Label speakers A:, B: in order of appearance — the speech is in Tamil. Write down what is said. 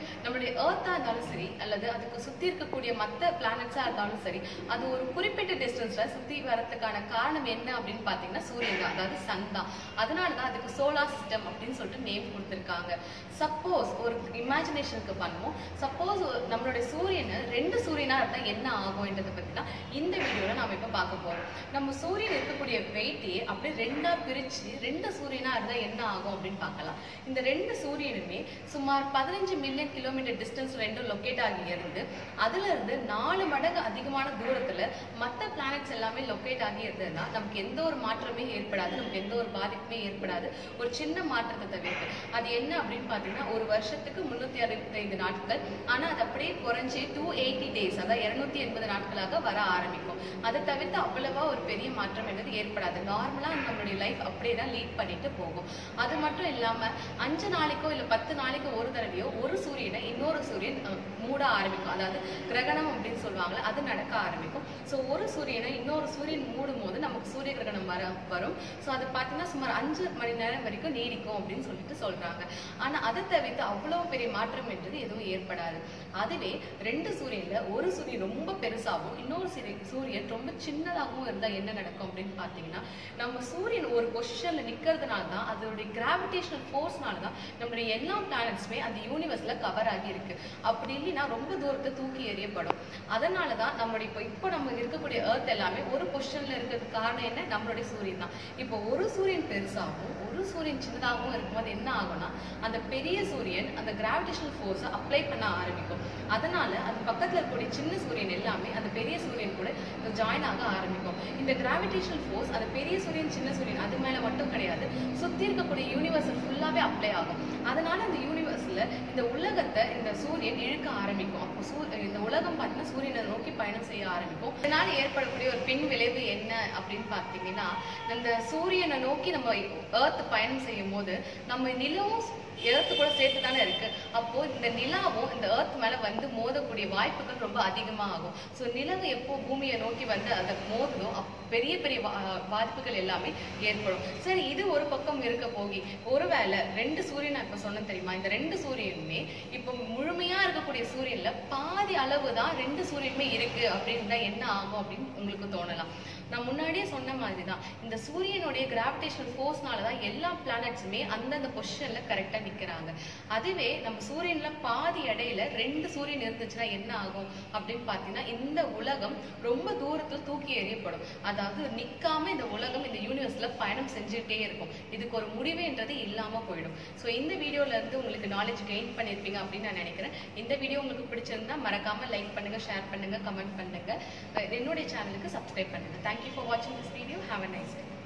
A: நம்மளுடைய ஏர்த்தா இருந்தாலும் சரி அல்லது அதுக்கு சுத்தி இருக்கக்கூடிய மற்ற பிளானட்ஸா இருந்தாலும் சரி அது ஒரு குறிப்பிட்ட டிஸ்டன்ஸ்ல சுத்தி வரதுக்கான காரணம் என்ன அப்படின்னு பாத்தீங்கன்னா சூரியன் தான் அதாவது சன் தான் அதனால தான் அதுக்கு சோலார் சிஸ்டம் அப்படின்னு சொல்லிட்டு நேம் கொடுத்துருக்காங்க சப்போஸ் ஒரு இமேஜினேஷனுக்கு பண்ணுவோம் சப்போஸ் நம்மளுடைய சூரியன் ரெண்டு சூரியனா இருந்தா என்ன ஆகும்ன்றதை பத்தி தான் இந்த வீடியோல நாம இப்ப பார்க்க போறோம் நம்ம சூரியன் இருக்கக்கூடிய வெயிட்டே அப்படியே ரெண்டா பிரிச்சு ரெண்டு சூரியனா இருந்தா என்ன ஆகும் அப்படின்னு பார்க்கலாம் இந்த ரெண்டு சூரியனுமே சுமார் பதினஞ்சு மில்லியன் கிலோமீட்டர் டிஸ்டன்ஸ் ரெண்டும் லொக்கேட் ஆகி இருந்து அதுல இருந்து நாலு மடங்கு அதிகமான தூரத்துல மற்ற பிளானட்ஸ் எல்லாமே லொக்கேட் ஆகி இருந்ததுன்னா நமக்கு எந்த ஒரு மாற்றமே ஏற்படாது நமக்கு எந்த ஒரு பாதிப்புமே ஏற்படாது ஒரு சின்ன மாற்றத்தை தவிர்த்து அது என்ன அப்படின்னு பார்த்தீங்கன்னா ஒரு வருஷத்துக்கு முன்னூத்தி அறுபத்தைந்து நாட்கள் ஆனா அது அப்படியே குறைஞ்சி டூ எயிட்டி டேஸ் அதாவது இருநூத்தி எண்பது நாட்களாக வர ஆரம்பிக்கும் அதை தவிர்த்து அவ்வளவா ஒரு பெரிய மாற்றம் என்பது ஏற்படாது நார்மலா நம்மளுடைய லைஃப் அப்படியே தான் லீட் பண்ணிட்டு போகும் அது மட்டும் இல்லாம அஞ்சு நாளைக்கோ இல்ல பத்து நாளைக்கோ ஒரு தடவையோ ஒரு சூரியனை இன்னொரு சூரியன் அஹ், மூட ஆரம்பிக்கும் அதாவது கிரகணம் அப்படின்னு சொல்லுவாங்கல்ல அது நடக்க ஆரம்பிக்கும் ஸோ ஒரு சூரியனை இன்னொரு சூரியன் மூடும் போது நமக்கு சூரிய கிரகணம் வர வரும் ஸோ அது பார்த்தீங்கன்னா சுமார் அஞ்சு மணி நேரம் வரைக்கும் நீடிக்கும் அப்படின்னு சொல்லிட்டு சொல்றாங்க ஆனா அதை தவிர்த்து அவ்வளவு பெரிய மாற்றம் என்றது எதுவும் ஏற்படாது அதுவே ரெண்டு சூரியன்ல ஒரு சூரியன் ரொம்ப பெருசாகவும் இன்னொரு சூரிய- சூரியன் ரொம்ப சின்னதாகவும் இருந்தா என்ன நடக்கும் அப்படின்னு பார்த்தீங்கன்னா நம்ம சூரியன் ஒரு பொசிஷன்ல நிக்கிறதுனால தான் அதோடைய கிராவிடேஷனல் ஃபோர்ஸ்னால தான் நம்மளுடைய எல்லா பிளானட்ஸுமே அந்த யூனிவர்ஸ்ல கவர் ஆகி இருக்கு அப்படி இல்லைன்னா ரொம்ப தூரத்தை தூக்கி எறியப்படும் அதனால தான் நம்மளுடைய இப்போ இப்போ நம்ம இருக்கக்கூடிய எர்த் எல்லாமே ஒரு பொசிஷன்ல இருக்கிறதுக்கு காரணம் என்ன நம்மளுடைய சூரியன் தான் இப்போ ஒரு சூரியன் பெருசாகவும் ஒரு சூரியன் சின்னதாகவும் இருக்கும்போது என்ன ஆகும்னா அந்த பெரிய சூரியன் அந்த கிராவிடேஷனல் ஃபோர்ஸை அப்ளை பண்ண ஆரம்பிக்கும் அதனால அது பக்கத்துல இருக்கக்கூடிய சின்ன சூரியன் எல்லாமே அந்த பெரிய சூரியன் கூட ஜாயின் ஆக ஆரம்பிக்கும் இந்த கிராவிடேஷனல் ஃபோர்ஸ் அந்த பெரிய சூரியன் சின்ன சூரியன் அது மேல மட்டும் கிடையாது சுத்தி இருக்கக்கூடிய யூனிவர்சல் ஃபுல்லாவே அப்ளை ஆகும் அதனால அந்த யூனிவர்ஸ்ல இந்த உலகத்தை இந்த சூரியன் இழுக்க ஆரம்பிக்கும் அப்போ சூ இந்த உலகம் பார்த்தீங்கன்னா சூரியனை நோக்கி பயணம் செய்ய ஆரம்பிக்கும் இதனால ஏற்படக்கூடிய ஒரு பின் விளைவு என்ன அப்படின்னு பார்த்தீங்கன்னா இந்த சூரியனை நோக்கி நம்ம ஏர்த் பயணம் செய்யும் போது நம்ம நிலவும் எர்த்து கூட சேர்த்து தானே இருக்கு அப்போ இந்த நிலாவும் இந்த எர்த் மேல வந்து மோதக்கூடிய வாய்ப்புகள் ரொம்ப அதிகமா ஆகும் ஸோ நிலவு எப்போ பூமியை நோக்கி வந்து அதை மோதுதோ அப்ப பெரிய பெரிய வா- பாதிப்புகள் எல்லாமே ஏற்படும் சரி இது ஒரு பக்கம் இருக்க போகி ஒருவேளை ரெண்டு சூரியன் நான் இப்ப சொன்ன தெரியுமா இந்த ரெண்டு சூரியனுமே இப்போ முழுமையா இருக்கக்கூடிய சூரியன்ல பாதி அளவு தான் ரெண்டு சூரியனுமே இருக்கு அப்படின்னு தான் என்ன ஆகும் அப்படின்னு உங்களுக்கு தோணலாம் நான் முன்னாடியே சொன்ன மாதிரி தான் இந்த சூரியனுடைய கிராவிடேஷனல் ஃபோர்ஸ்னால தான் எல்லா பிளானட்ஸுமே அந்தந்த பொசிஷன்ல கரெக்டா நிக்கிறாங்க அதுவே நம்ம சூரியன்ல பாதி இடையில ரெண்டு சூரியன் இருந்துச்சுன்னா என்ன ஆகும் அப்படின்னு பார்த்தீங்கன்னா இந்த உலகம் ரொம்ப தூரத்துல தூக்கி எறியப்படும் அதாவது நிக்காம இந்த உலகம் இந்த யூனிவர்ஸ்ல பயணம் செஞ்சுட்டே இருக்கும் இதுக்கு ஒரு முடிவுன்றது இல்லாம போயிடும் ஸோ இந்த வீடியோல இருந்து உங்களுக்கு நாலேஜ் கெயின் பண்ணிருப்பீங்க அப்படின்னு நான் நினைக்கிறேன் இந்த வீடியோ உங்களுக்கு பிடிச்சிருந்தா மறக்காம லைக் பண்ணுங்க ஷேர் பண்ணுங்க கமெண்ட் பண்ணுங்க அஹ் என்னுடைய சேனலுக்கு சப்ஸ்கிரைப் பண்ணுங்க தேங்க்யூ ஃபார் வாட்சிங் this video have a nice day